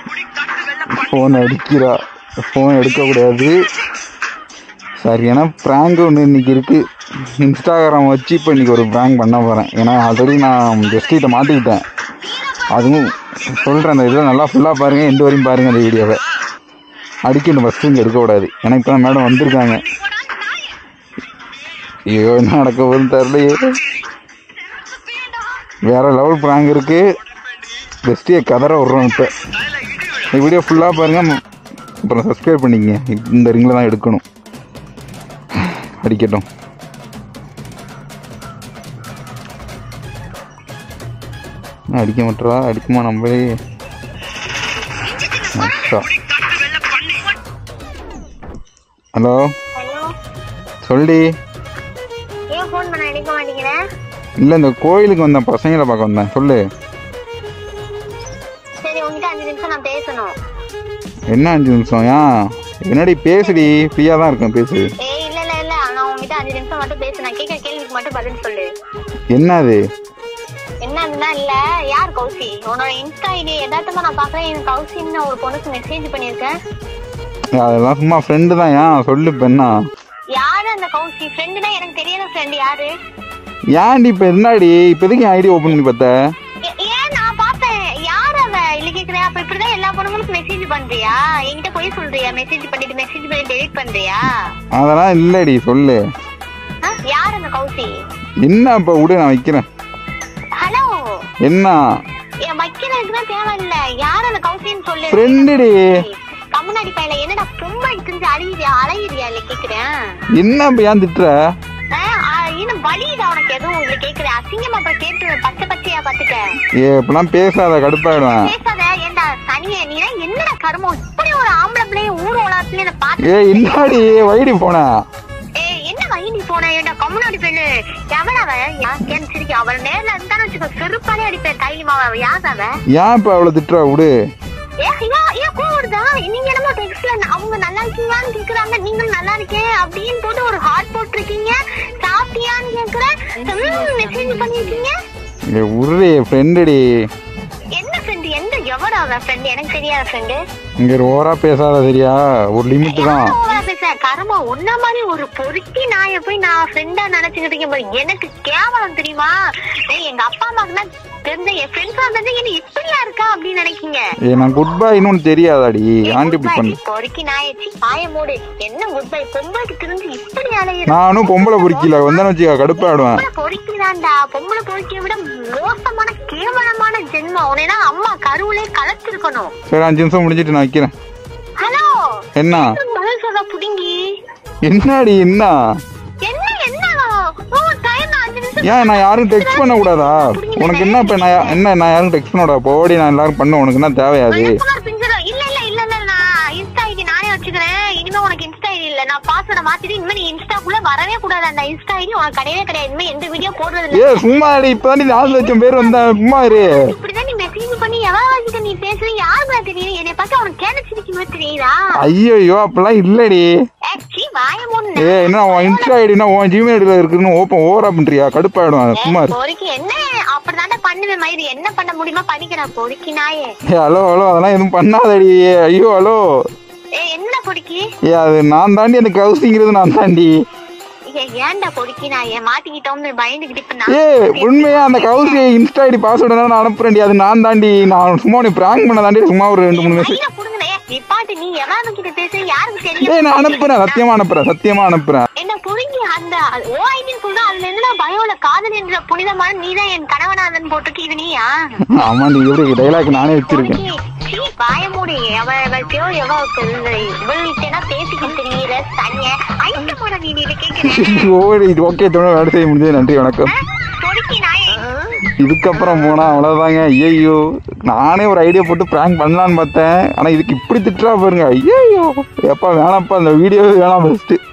Phone அடிக்கிறா phone எடுக்கக்கூடாது சரியான ப்ராங்க் ஒன்று இன்னைக்கு இருக்கு இன்ஸ்டாகிராம் வச்சு இப்போ இன்னைக்கு ஒரு ப்ராங்க் பண்ண போகிறேன் ஏன்னா ஆல்ரெடி நான் ஜஸ்ட் இதை மாட்டிக்கிட்டேன் அதுவும் சொல்கிறேன் அந்த இதில் நல்லா ஃபுல்லாக பாருங்கள் எந்த வரையும் பாருங்கள் அந்த வீடியோவை அடிக்கணும் ஃபஸ்ட்டு இங்கே எடுக்கக்கூடாது ஏன்னா இப்போ தான் மேடம் வந்திருக்காங்க ஐயோ என்ன நடக்க போகுதுன்னு தெரியலையே வேற லெவல் ப்ராங்க் இருக்கு பெஸ்ட்டியை கதற விட்றோம் இப்போ இந்த வீடியோ ஃபுல்லாக பாருங்க அப்புறம் சப்ஸ்கிரைப் பண்ணிக்கங்க இந்த ரிங்கில் தான் எடுக்கணும் அடிக்கட்டும் என்ன அடிக்க மாட்டா அடிக்குமா நம்மளே ஹலோ ஹலோ சொல்டி ஏன் ஃபோன் பண்ண எடுக்க மாட்டேங்கிறேன் இல்லை இந்த கோயிலுக்கு வந்தேன் பசங்களை பார்க்க வந்தேன் சொல்லு சரி உங்ககிட்ட அஞ்சு நிமிஷம் நான் பேசணும் என்ன அஞ்சு நிமிஷம் ஏன் என்னடி பேசுடி ஃப்ரீயாக தான் இருக்கேன் பேசு ஏய் இல்ல இல்ல இல்ல நான் உங்ககிட்ட அஞ்சு நிமிஷம் மட்டும் பேசு நான் கேட்குற கேள்விக்கு மட்டும் பதில் சொல்லு என்ன அது என்னதுன்னா இல்ல யார் கௌசி உன்னோட இன்ஸ்டா ஐடி எதார்த்தமா நான் பாக்குறேன் எனக்கு கௌசின்னு ஒரு பொண்ணுக்கு மெசேஜ் பண்ணிருக்கேன் அதெல்லாம் சும்மா ஃப்ரெண்டு தான் ஏன் சொல்லு இப்போ என்ன யாரு அந்த கௌசி ஃப்ரெண்டுனா எனக்கு தெரியாத ஃப்ரெண்ட் யாரு ஏன்டி இப்போ என்னடி இப்போ எதுக்கு என் ஐடி ஓப்பன் பண்ணி பார்த்த ஏ- ஏன் நான் பார்த்தேன் யார் அவ இல்ல கேக்குறேன் அப்ப இப்படிதான் எல்லா பொண்ணுங்களுக்கும் மெசேஜ் பண்றியா என்கிட்ட போய் சொல்றியா மெசேஜ் பண்ணிட்டு மெசேஜ் பண்ணி டெலிட் பண்றியா அதெல்லாம் இல்லடி சொல்லு ஆ? யார் அந்த கௌசி என்ன இப்போ விடு நான் வைக்கிறேன் ஹலோ என்ன என் வைக்கிறதுக்குலாம் தேவையில்ல யார் அந்த கௌசின்னு சொல்லு ஃப்ரெண்டுடி கம்முனாடி பையல என்னடா ரொம்ப தெரிஞ்சு அழுகிறியா அழகிறியா இல்ல கேக்குறேன் என்ன இப்போ ஏன் திட்டுற ஆ, ஆ, இன்னும் வலியுதா உனக்கு எதுவும் இல்ல கேக்குறேன் அசிங்கமா அப்புறம் கேட்டு பச்சை பச்சையா பாத்துக்க ஏ இப்பெல்லாம் பேசாத கடுப்பாயிடுவேன் பேசாத ஏண்டா சனியே நீ என்னடா கருமம் இப்படி ஒரு ஆம்பளை பிள்ளைய ஊர் உலகத்துல என்ன பாத்து ஏ இன்னாடி வைடி போன ஏய் என்ன வயடி போன ஏண்டா கம்முனாடி பெண்ணு எவன் அவ ஏன் சிரிக்க அவள் நேர்ல இருந்தான்னு வச்சுக்கோ செருப்பாலே அடிப்பேன் கைலி மாவ யார் அவ ஏன் இப்போ அவ்வளோ திட்டுற விடு ஏ ஐயா ஏன் கூடுதா நீங்க என்னமோ டெக்ஸ்ட்ல அவங்க நல்லா இருக்கீங்களான்னு கேக்குறாங்க நீங்களும் நல்லா இருக்கேன் அப்படின்னு போட்டு ஒரு ஹார்ட் போட்டிருக்கீங்க சாப்பிட்டியான்னு கேக்குறேன் மெசேஜ் பண்ணிருக்கீங்க ஏ உருடி ஃப்ரெண்டுடி என்ன ஃப்ரெண்டு எந்த எவட அவன் ஃப்ரெண்டு எனக்கு தெரியாத ஃப்ரெண்டு இங்கே ஓவரா பேசாத சரியா ஒரு லிமிட் தான் பேச கரமா உன்ன மாதிரி ஒரு பொறுக்கி நாய போய் நான் ஃப்ரெண்டா நினைச்சுக்கிட்டு இருக்கேன் பாரு. எனக்கு கேவலம் தெரியுமா ஏய், எங்க அப்பா அம்மாக்கு தான் தெரிஞ்ச என் ஃப்ரெண்ட்ஸ் வந்து என்ன இப்படியா இருக்கா அப்படின்னு நினைக்கீங்க ஏ நான் குட் பைன்னு ஒன்று தெரியாதாடி ஆண்டி இப்படி பண்ணு பொறுக்கி நாயச்சி பாய மூடு என்ன குட் பை பொம்பளைக்கு தெரிஞ்சு இப்படி அலையிற நானும் பொம்பளை பொறுக்கல வந்தேன்னு வச்சுக்கா கடுப்பாயிடுவேன் பொம்பளை பொறுக்கிதான்டா பொம்பளை பொறுக்கிய விட மோசமான கேவலமான ஜென்மம் உனைனா அம்மா கருவிலே கலத்திருக்கணும் சரி அஞ்சு நிமிஷம் முடிஞ்சிட்டு நான் வைக்கிறேன் ஹலோ என்ன பதில் சொல்ல புடுங்கி என்னடி என்ன என்ன என்ன ஓ டைம் அஞ்சு நிமிஷம் ஏன் நான் யாரும் டெக்ஸ்ட் பண்ண கூடாதா உனக்கு என்ன இப்போ நான் யா- என்ன நான் யாரும் டெக்ஸ்ட் பண்ண கூடாது போடி நான் எல்லாரும் பண்ண உனக்கு என்ன தேவையாது அனுப்புனார் பிஞ்சரா. இல்ல இல்ல இல்ல இல்ல நான் இன்ஸ்டா ஐடி நானே வச்சுக்கிறேன் இனிமே உனக்கு இன்ஸ்டா ஐடி இல்ல நான் பாஸ்வேர்டை மாத்திட்டு இனிமே நீ இன்ஸ்டாக்குள்ள வரவே கூடாது அந்த இன்ஸ்டா ஐடி உனக்கு கிடையவே கிடையாது இனிமே எந்த வீடியோ போடுறது இல்ல ஏ சும்மா அடி இப்போ தான் நாலு லட்சம் பேர் வந்தேன் சும்மா இரு இப்படிதான் நீ மெசேஜ் பண்ணி எவ்வளவு நீ பேசுற யாருக்குள்ள தெரியும் என்னை பார்த்து அவனுக்கு கேனச்சிருக்கீங்க தெரியுதா ஐயோ அப்பெல்லாம் இல்லடி ஆக்சி வாய மூணு ஏ என்ன உன் இன்ஸ்டா ஐடினா உன் ஜிமெயில் ஐடியில் இருக்குன்னு ஓப்பன் ஓவரா பண்றியா கடுப்பாயிடும் சும்மா இரு பொறுக்கி என்ன அப்படிதாண்டா பண்ணுவேன் மயிறு என்ன பண்ண முடியுமா பண்ணிக்கிறேன் பொறுக்கி நாயே ஏ ஹலோ ஹலோ அதெல்லாம் எதுவும் பண்ணாதடி ஐயோ ஹலோ ஏ என்ன பொறுக்கி ஏ அது நான் தாண்டி எனக்கு கவுசிங்கிறது நான் தாண்டி ஏ, ஏன்டா பொறுக்கி நாயே மாட்டிக்கிட்டோம்னு பயந்துகிட்டு இப்ப ஏ நான் உண்மையா அந்த கவுசி இன்ஸ்டா ஐடி பாஸ்வேர்டு நான் அனுப்புறேன்டி அது நான் தாண்டி நான் சும்மா உன்னை பிராங்க் பண்ண தாண்டி சும்மா ஒரு ரெண்டு மூணு மெசேஜ் கையில புடுங்கனே நிப்பாட்டு நீ எவன் கிட்ட பேச யாருக்கு தெரியும் ஏய் நான் அனுப்புறேன் சத்தியமா அனுப்புறேன் சத்தியமா அனுப்புறேன் என்ன புரிஞ்சு அந்த ஓ ஐடின்னு சொல்ற அதுல என்ன பயோல காதல் என்ற புனிதமான நீதான் என் கணவனாதன் போட்டிருக்கு இது நீயா ஆமா நீ எப்படி டைலாக் நானே வச்சிருக்கேன் சீ, சீ, வாய மூடி எவ எவத்தையோ எவ இவள்கிட்ட பேசிக்கிட்டு தெரியல தனிய ஐட்டமோட நீ இதை கேட்கிறேன் ஓடி இது ஓகே தோணும் வேலை செய்ய முடிஞ்சது நன்றி வணக்கம் பொறுக்கி நாயே இதுக்கப்புறம் போனா அவ்வளவுதாங்க ஐயோ நானே ஒரு ஐடியா போட்டு பிராங்க் பண்ணலான்னு பார்த்தேன் ஆனா இதுக்கு இப்படி திட்டுறா பாருங்க ஐயோ எப்பா வேணாப்பா அந்த வீடியோவே வேணாம் பெஸ்ட்டு